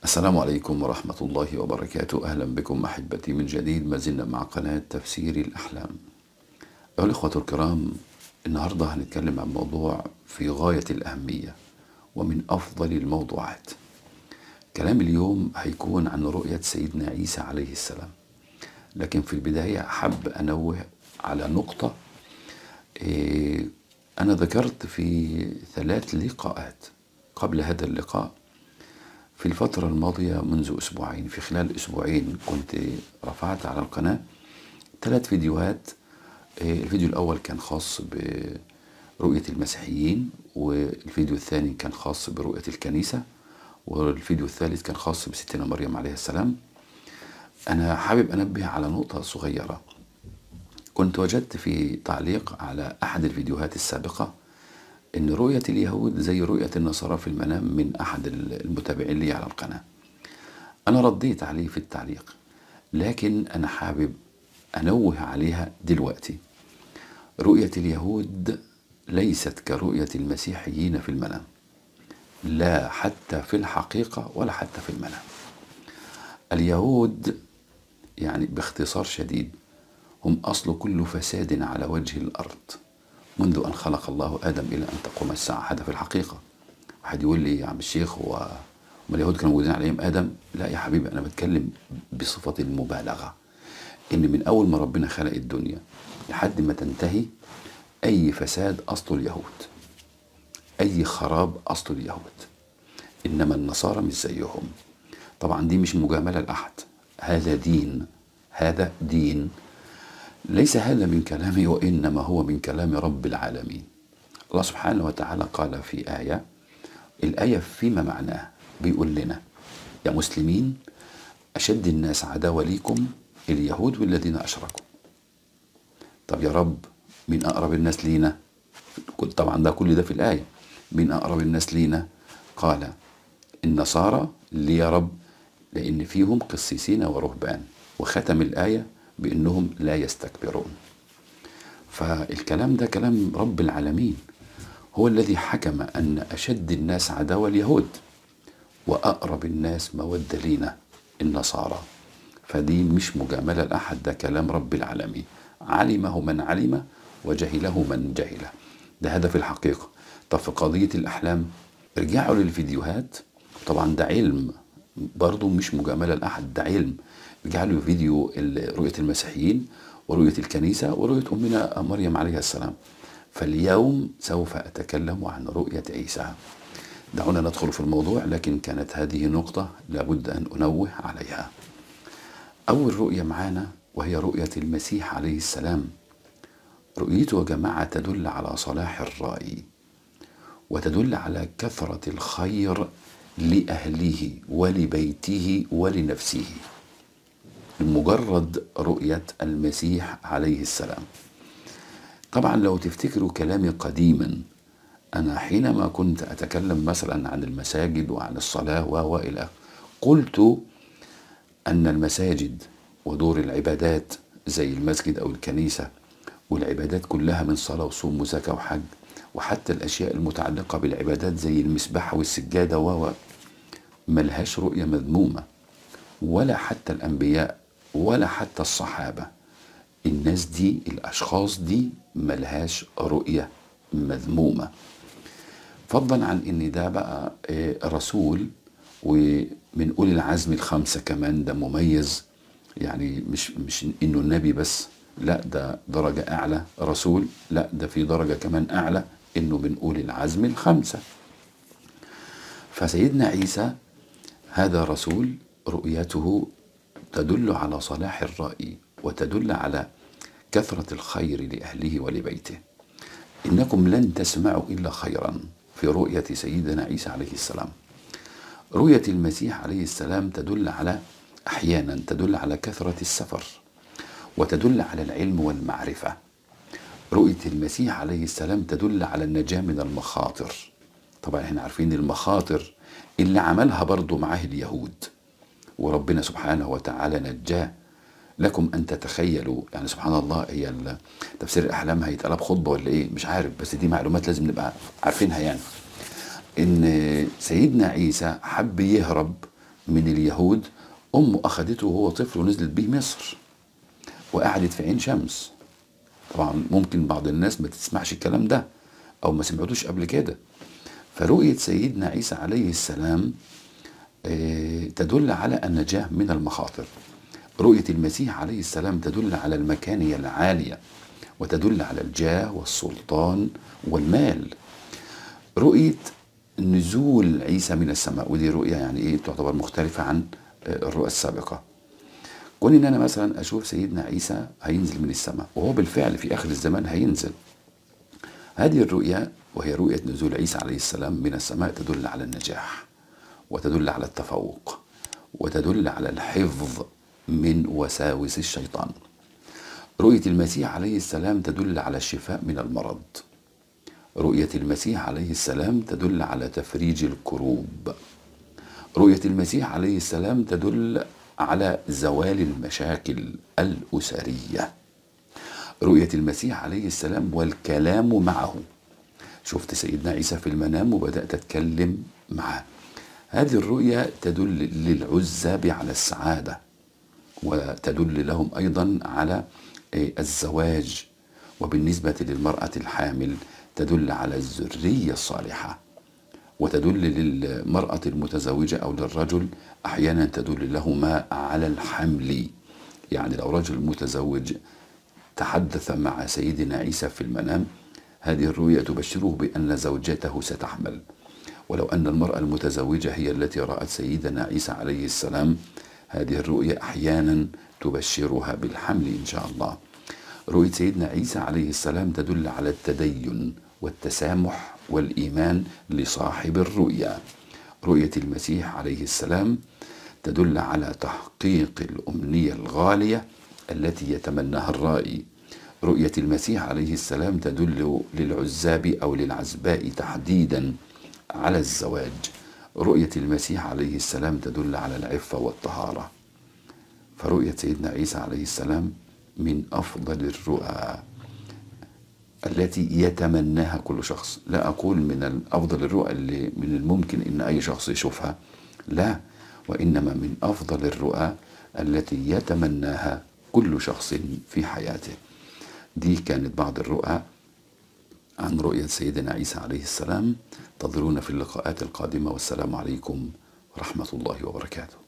السلام عليكم ورحمة الله وبركاته أهلا بكم أحبتي من جديد ما زلنا مع قناة تفسير الأحلام أيها الإخوة الكرام النهاردة هنتكلم عن موضوع في غاية الأهمية ومن أفضل الموضوعات كلام اليوم هيكون عن رؤية سيدنا عيسى عليه السلام لكن في البداية أحب أنوه على نقطة إيه، أنا ذكرت في ثلاث لقاءات قبل هذا اللقاء في الفترة الماضية منذ أسبوعين في خلال أسبوعين كنت رفعت على القناة ثلاث فيديوهات إيه، الفيديو الأول كان خاص برؤية المسيحيين والفيديو الثاني كان خاص برؤية الكنيسة والفيديو الثالث كان خاص بستنا مريم عليه السلام أنا حابب أنبه على نقطة صغيرة كنت وجدت في تعليق على أحد الفيديوهات السابقة إن رؤية اليهود زي رؤية النصارى في المنام من أحد المتابعين لي على القناة أنا رديت عليه في التعليق لكن أنا حابب أنوه عليها دلوقتي رؤية اليهود ليست كرؤية المسيحيين في المنام لا حتى في الحقيقة ولا حتى في المنام اليهود يعني باختصار شديد هم أصل كل فساد على وجه الأرض منذ أن خلق الله آدم إلى أن تقوم الساعة هذا في الحقيقة واحد يقول لي يا عم الشيخ هو هم اليهود كانوا موجودين عليهم آدم لا يا حبيبي أنا بتكلم بصفة المبالغة إن من أول ما ربنا خلق الدنيا لحد ما تنتهي أي فساد أصل اليهود أي خراب أصل اليهود إنما النصارى مش زيهم طبعا دي مش مجاملة لأحد هذا دين هذا دين ليس هذا من كلامي وإنما هو من كلام رب العالمين الله سبحانه وتعالى قال في آية الآية فيما معناه بيقول لنا يا مسلمين أشد الناس عداوة ليكم اليهود والذين أشركوا طب يا رب مين أقرب الناس لينا طبعا ده كل ده في الآية مين أقرب الناس لينا قال النصارى ليه يا رب لأن فيهم قسيسين ورهبان وختم الآية بأنهم لا يستكبرون فالكلام ده كلام رب العالمين هو الذي حكم أن أشد الناس عداوة اليهود وأقرب الناس مودة لينا النصارى فدي مش مجاملة لأحد ده كلام رب العالمين علمه من علم وجهله من جهله ده هدف الحقيقة طب في قضية الأحلام ارجعوا للفيديوهات طبعا ده علم برضه مش مجاملة لأحد ده علم ارجعوا له فيديو رؤية المسيحيين ورؤية الكنيسة ورؤية أمنا مريم عليها السلام فاليوم سوف أتكلم عن رؤية عيسى دعونا ندخل في الموضوع لكن كانت هذه نقطة لابد أن أنوه عليها أول رؤية معانا وهي رؤية المسيح عليه السلام رؤيته يا جماعة تدل على صلاح الرأي وتدل على كثرة الخير لأهله ولبيته ولنفسه لمجرد رؤية المسيح عليه السلام طبعا لو تفتكروا كلامي قديما أنا حينما كنت أتكلم مثلا عن المساجد وعن الصلاة وإلى قلت أن المساجد ودور العبادات زي المسجد أو الكنيسة والعبادات كلها من صلاة وصوم وزكاة وحج وحتى الأشياء المتعلقة بالعبادات زي المسبحة والسجادة و ملهاش رؤية مذمومة ولا حتى الأنبياء ولا حتى الصحابة الناس دي الأشخاص دي ملهاش رؤية مذمومة فضلا عن ان ده بقى رسول ومن اولي العزم الخمسه كمان ده مميز يعني مش مش انه النبي بس لا ده درجه اعلى رسول لا ده في درجه كمان اعلى انه من اولي العزم الخمسه فسيدنا عيسى هذا رسول رؤيته تدل على صلاح الراي وتدل على كثره الخير لاهله ولبيته انكم لن تسمعوا الا خيرا في رؤية سيدنا عيسى عليه السلام. رؤية المسيح عليه السلام تدل على أحيانا تدل على كثرة السفر وتدل على العلم والمعرفة. رؤية المسيح عليه السلام تدل على النجاة من المخاطر. طبعا احنا عارفين المخاطر اللي عملها برضه معاه اليهود. وربنا سبحانه وتعالى نجاه لكم ان تتخيلوا يعني سبحان الله هي تفسير الاحلام هيتقلب خطبه ولا ايه مش عارف بس دي معلومات لازم نبقى عارفينها يعني ان سيدنا عيسى حب يهرب من اليهود أمه أخدته وهو طفل ونزلت بيه مصر وقعدت في عين شمس طبعا ممكن بعض الناس ما تسمعش الكلام ده أو ما سمعتوش قبل كده فرؤية سيدنا عيسى عليه السلام آه، تدل على النجاة من المخاطر رؤية المسيح عليه السلام تدل على المكانية العالية وتدل على الجاه والسلطان والمال رؤية نزول عيسى من السماء ودي رؤية يعني ايه تعتبر مختلفة عن آه، الرؤى السابقة كون ان انا مثلا اشوف سيدنا عيسى هينزل من السماء وهو بالفعل في اخر الزمان هينزل هذه الرؤيا وهي رؤية نزول عيسى عليه السلام من السماء تدل على النجاح وتدل على التفوق وتدل على الحفظ من وساوس الشيطان رؤية المسيح عليه السلام تدل على الشفاء من المرض رؤية المسيح عليه السلام تدل على تفريج الكروب رؤية المسيح عليه السلام تدل على زوال المشاكل الأسرية رؤية المسيح عليه السلام والكلام معه شفت سيدنا عيسى في المنام وبدأت أتكلم معه هذه الرؤية تدل للعزاب على السعادة وتدل لهم أيضا على إيه، الزواج وبالنسبة للمرأة الحامل تدل على الذرية الصالحة وتدل للمرأة المتزوجة أو للرجل أحيانا تدل لهما على الحمل يعني لو رجل متزوج تحدث مع سيدنا عيسى في المنام هذه الرؤيا تبشره بأن زوجته ستحمل ولو أن المرأة المتزوجة هي التي رأت سيدنا عيسى عليه السلام هذه الرؤيا أحيانا تبشرها بالحمل إن شاء الله رؤية سيدنا عيسى عليه السلام تدل على التدين والتسامح والإيمان لصاحب الرؤيا رؤية المسيح عليه السلام تدل على تحقيق الأمنية الغالية التي يتمناها الرائي رؤية المسيح عليه السلام تدل للعزاب أو للعزباء تحديدا على الزواج رؤية المسيح عليه السلام تدل على العفة والطهارة فرؤية سيدنا عيسى عليه السلام من أفضل الرؤى التي يتمناها كل شخص لا أقول من أفضل الرؤى اللي من الممكن أن أي شخص يشوفها لا وإنما من أفضل الرؤى التي يتمناها كل شخص في حياته دي كانت بعض الرؤى عن رؤية سيدنا عيسى عليه السلام انتظرونا في اللقاءات القادمة والسلام عليكم ورحمة الله وبركاته